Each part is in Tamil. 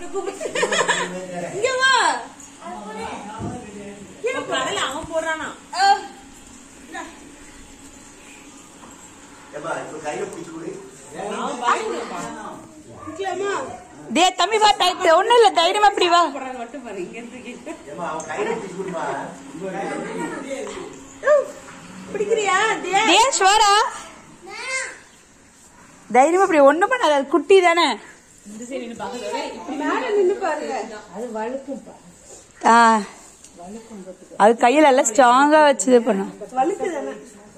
இங்க வா கடல அவன் போடுறானா அஹ், ஏப்பா இப்ப கையில பிடிச்சு கொடு அவன் பயந்து நிக்கலாமா டே தம்பி வா டைட் ஒண்ணும் இல்ல தைரியமா இப்படி வா போடுறாங்க மட்டும் பாரு இங்க இருந்து கேட்டு ஏமா அவன் கையில பிடிச்சு கொடுமா பிடிக்கிறியா தே டே ஸ்வரா தைரியமா இப்படி ஒண்ணும் பண்ணாத அது குட்டி தானே இந்த சைடு நின்னு பாக்கறதோட இப்படி மேல நின்னு பாருங்க ஆ அது கையில எல்லாம் ஸ்ட்ராங்கா வச்சு இது பண்ணும் வழுக்கு தானே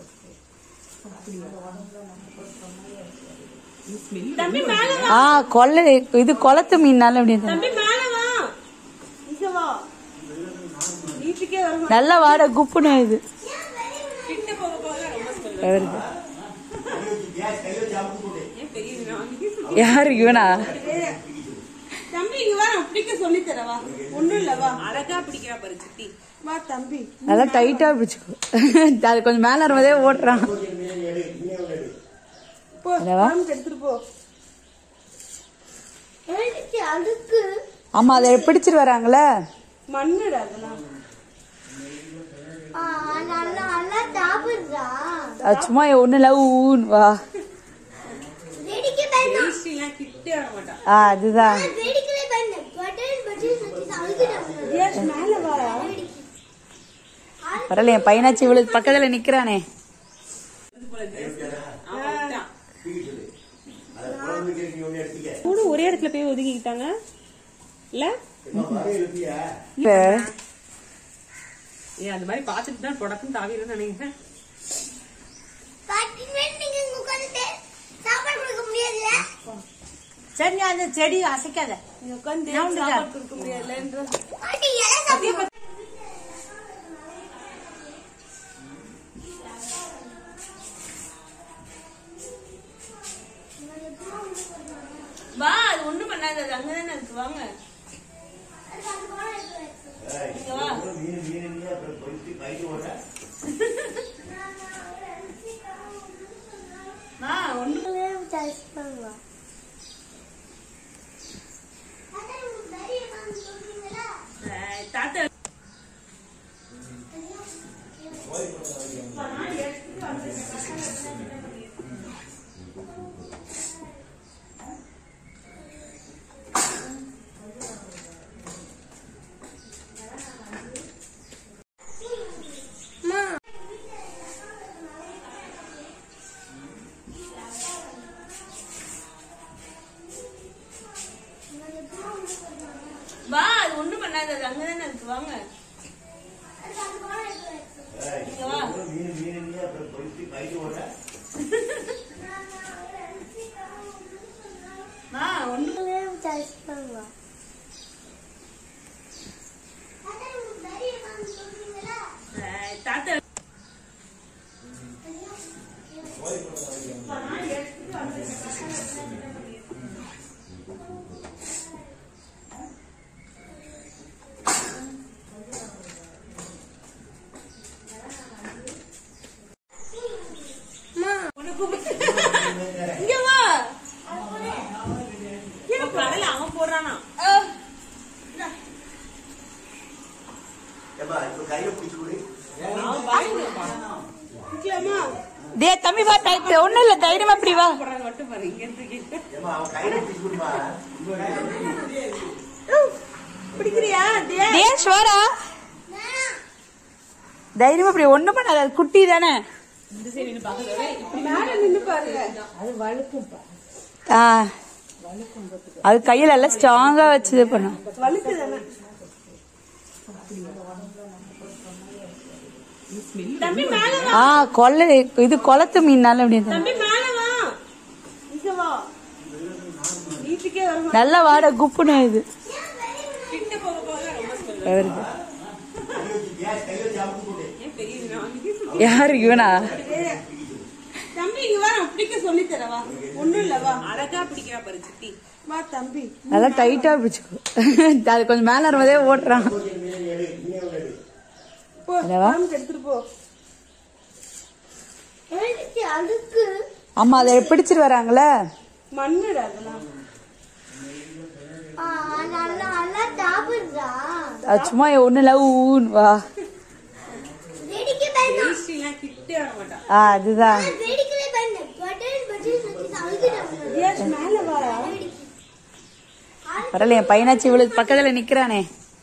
தம்பி மேல வா ஆ கொள்ளை இது குளத்து மீன்னால அப்படி தான். தம்பி மேல வா இங்க வா வீட்டுக்கே வர நல்ல வாட குப்புன்னு இது கிட்ட போக போக ரொம்ப ஸ்மெல் வருது கேஸ் கையில வச்சு அமுக்கு கொடு ஏன் பெரிய நான் யாரு இவனா தம்பி இங்க வா நான் பிடிக்க சொல்லி தரவா ஒண்ணும் இல்ல வா அழகா பிடிக்கிறா பாரு சித்தி வா தம்பி நல்லா டைட்டா பிடிச்சுக்கோ அது கொஞ்சம் மேல வரும்போதே ஓட்டுறான் போ என்னவா? குழம்பு எடுத்துட்டு போ அதுக்கு ஆமா அதை பிடிச்சிட்டு வராங்களே மண்ணுடா அதெல்லாம் நல்லா நல்லா சாப்பிடுறா அது சும்மா ஒண்ணு இல்ல ஊன் வா வேடிக்கை பண்ண வேஷ்டிலாம் கிட்டே வர மாட்டான் ஆ அதுதான் வேடிக்கை பண்ண பட்டன் பட்டன் சுத்தி அழுகிறேன் ஏஸ் மேல வா பரவாயில்ல என் பையனாச்சு இவ்வளவு பக்கத்துல நிக்கிறானே அவன் விட்டான். அதை குழந்தைக்கு நீ ஒண்ணு எடுத்துக்க கூட ஒரே இடத்துல போய் ஒதுக்கிக்கிட்டாங்க இல்ல ஏம்மா, வர எழுப்பியா இப்ப ஏன் அந்த மாதிரி பாத்துட்டு தான் புடக்கும் தாவிரன்னு நினைக்கிறேன் பத்து மினிட் நீங்க இங்க உட்கார்ந்துட்டு சாப்பாடு கொடுக்க முடியாதுல்ல சரி அந்த செடி அசைக்காத இங்க உட்காந்து நான் சாப்பாடு கொடுக்க முடியாதுன்ற பாட்டி இலை சாப்பிடுவோம் வா அது ஒண்ணும் பண்ணாது அது அங்கதானே இருக்கு வாங்க இங்க வா மீன் மீன் மீன் அப்புறம் பொறிச்சு கைக்கு ஓட வா ஒண்ணும் சாய்ஸ் பண்ணுவா அஹ், தாத்தா வா அது ஒண்ணும் பண்ணாது அது அங்கதானே இருக்கு வாங்க இங்க வா மீன் மீன் மீன் அப்புறம் பொறிச்சு கைக்கு ஓட வா ஒண்ணும் சாய்ஸ் பண்ணுவா அஹ், தாத்தா இங்க வா ஏன் கடல அவன் போடுறானா அஹ், ஏப்பா இப்ப கையில பிடிச்சு கொடு அவன் பயந்து நிக்கலாமா டே தம்பி வா டைட் ஒண்ணும் இல்ல தைரியமா இப்படி வா போடுறாங்க மட்டும் பாரு இங்க இருந்து கேட்டு ஏமா அவன் கையில பிடிச்சு கொடுமா பிடிக்கிறியா தே டே ஸ்வரா தைரியமா இப்படி ஒண்ணும் பண்ணாத அது குட்டி தானே இந்த சைடு நின்னு பாக்கறதோட இப்படி மேல நின்னு பாருங்க ஆ அது கையில எல்லாம் ஸ்ட்ராங்கா வச்சு இது பண்ணும் வழுக்கு தானே தம்பி மேல வா ஆ கொள்ளை இது குளத்து மீன்னால அப்படி தான். தம்பி மேல வா இங்க வா வீட்டுக்கே வர நல்ல வாட குப்புன்னு இது கிட்ட போக போக ரொம்ப ஸ்மெல் வருது கேஸ் கையில வச்சு அமுக்கு கொடு ஏன் பெரிய நான் யாரு இவனா தம்பி இங்க வா நான் பிடிக்க சொல்லி தரவா ஒண்ணும் இல்ல வா அழகா பிடிக்கிறா பாரு சித்தி வா தம்பி நல்லா டைட்டா பிடிச்சுக்கோ அது கொஞ்சம் மேல வரும்போதே ஓட்டுறான் போ என்னவா? குழம்பு எடுத்துட்டு போ அதுக்கு ஆமா அதை பிடிச்சிட்டு வராங்களே மண்ணுடா அதெல்லாம் நல்லா அது சும்மா ஒண்ணு இல்ல ஊன் வா வேடிக்கை பயந்தா வேஷ்டிலாம் கிட்டே வர மாட்டான் ஆ அதுதான் வேடிக்கை பயந்த பட்டன் பட்டன் சுத்தி அழுகிட்டாங்க தியாஷ் மேல வாடா பரவாயில்ல என் பையனாச்சு இவ்வளவு பக்கத்துல நிக்கிறானே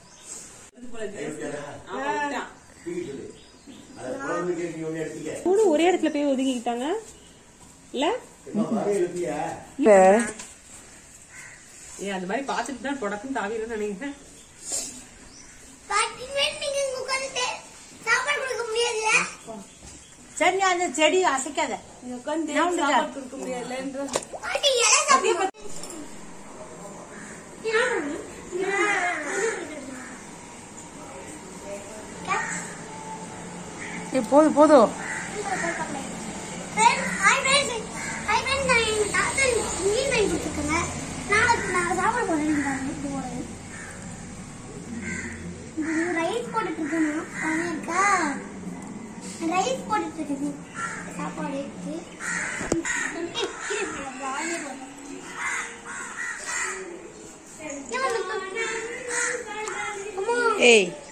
அவன் விட்டான். அதை குழந்தைக்கு நீ ஒண்ணு எடுத்துக்க மூணு ஒரே இடத்துல போய் ஒதுங்கிக்கிட்டாங்க இல்ல அம்மா, மரம் எழுப்பியா இப்ப ஏ அந்த மாதிரி பார்த்துட்டு தான் தொடக்கம் தாவிடுன்னு நினைக்கிறேன் பாட்டி நீங்க இங்க உட்கார்ந்துட்டு சாப்பாடு கொடுக்க முடியாதுல்ல சரி நீ அந்த செடி அசைக்காத உட்காந்து நவுந்துட்டா. சாப்பாடு கொடுக்க முடியலன்ற பாட்டி இலை சாப்பிட ஏய், போதும் போதும் Friends, hi friends. Hi friends, நான் எங்க தாத்தா மீன் வாங்கி கொடுத்துருக்கேங்க. நாளைக்கு நான் சாப்பிட போறேன் நீங்க பாருங்க, இது போடுறது. இது ரைஸ் போட்டுட்டு இருக்கேன் நான். இருக்கா ரைஸ் போட்டுட்டு இருக்குது சாப்பாடு இருக்கு ஏய், இரு, நான் வாயிலே போடுறேன். ஏன் வந்து- அம்மா ஏய்